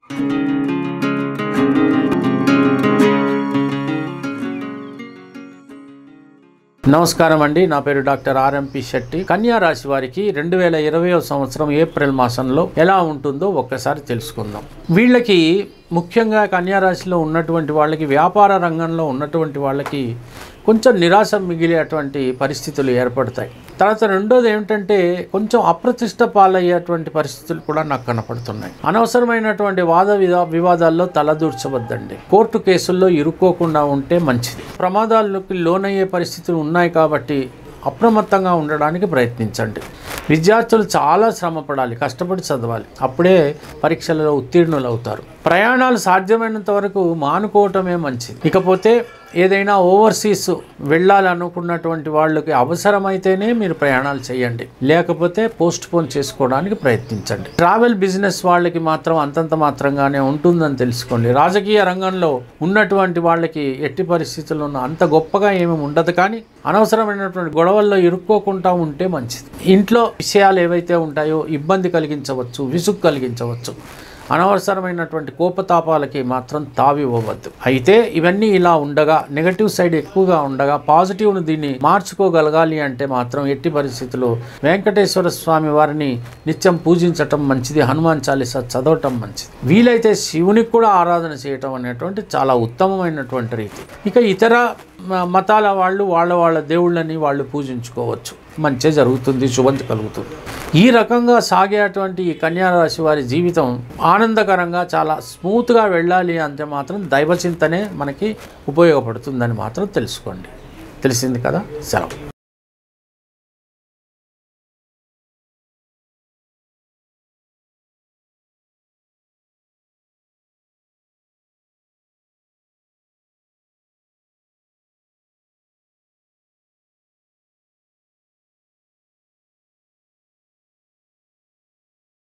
నమస్కారం అండి నా పేరు డాక్టర్ ఆర్ఎంపి శెట్టి కన్యా రాశి వారికి రెండు వేల ఇరవై సంవత్సరం ఏప్రిల్ మాసంలో ఎలా ఉంటుందో ఒక్కసారి తెలుసుకుందాం వీళ్ళకి ముఖ్యంగా కన్యా రాశిలో ఉన్నటువంటి వాళ్ళకి వ్యాపార రంగంలో ఉన్నటువంటి వాళ్ళకి కొంచెం నిరాశ మిగిలేటువంటి పరిస్థితులు ఏర్పడతాయి తర్వాత రెండోది ఏమిటంటే కొంచెం అప్రతిష్ట పాలయ్యేటువంటి పరిస్థితులు కూడా నాకు కనపడుతున్నాయి అనవసరమైనటువంటి వాద వివా వివాదాల్లో తలదూర్చవద్దండి కోర్టు కేసుల్లో ఇరుక్కోకుండా ఉంటే మంచిది ప్రమాదాలకు లోనయ్యే పరిస్థితులు ఉన్నాయి కాబట్టి అప్రమత్తంగా ఉండడానికి ప్రయత్నించండి విద్యార్థులు చాలా శ్రమ పడాలి కష్టపడి చదవాలి అప్పుడే పరీక్షలలో ఉత్తీర్ణులు అవుతారు ప్రయాణాలు సాధ్యమైనంత వరకు మానుకోవటమే మంచిది ఇకపోతే ఏదైనా ఓవర్సీస్ వెళ్ళాలనుకున్నటువంటి వాళ్ళకి అవసరమైతేనే మీరు ప్రయాణాలు చేయండి లేకపోతే పోస్ట్ పోన్ చేసుకోవడానికి ప్రయత్నించండి ట్రావెల్ బిజినెస్ వాళ్ళకి మాత్రం అంతంత మాత్రంగానే ఉంటుందని తెలుసుకోండి రాజకీయ రంగంలో ఉన్నటువంటి వాళ్ళకి ఎట్టి పరిస్థితుల్లో అంత గొప్పగా ఏమీ ఉండదు కానీ అనవసరమైనటువంటి గొడవల్లో ఇరుక్కోకుండా ఉంటే మంచిది ఇంట్లో విషయాలు ఏవైతే ఉంటాయో ఇబ్బంది కలిగించవచ్చు విసుగు కలిగించవచ్చు అనవసరమైనటువంటి కోపతాపాలకి మాత్రం తావివ్వవద్దు అయితే ఇవన్నీ ఇలా ఉండగా నెగటివ్ సైడ్ ఎక్కువగా ఉండగా పాజిటివ్ను దీన్ని మార్చుకోగలగాలి అంటే మాత్రం ఎట్టి పరిస్థితుల్లో వెంకటేశ్వర స్వామి వారిని నిత్యం పూజించటం మంచిది హనుమాన్ చాలీసా చదవటం మంచిది వీలైతే శివునికి కూడా ఆరాధన చేయటం అనేటువంటి చాలా ఉత్తమమైనటువంటి రీతి ఇక ఇతర మ- మతాల వాళ్ళు వాళ్ళ వాళ్ళ దేవుళ్ళని వాళ్ళు పూజించుకోవచ్చు మంచి జరుగుతుంది శుభం కలుగుతుంది ఈ రకంగా సాగేటువంటి ఈ కన్యా రాశి వారి జీవితం ఆనందకరంగా చాలా స్మూత్గా వెళ్ళాలి అంటే మాత్రం దైవచింతనే మనకి ఉపయోగపడుతుందని మాత్రం తెలుసుకోండి తెలిసింది కదా సెలవు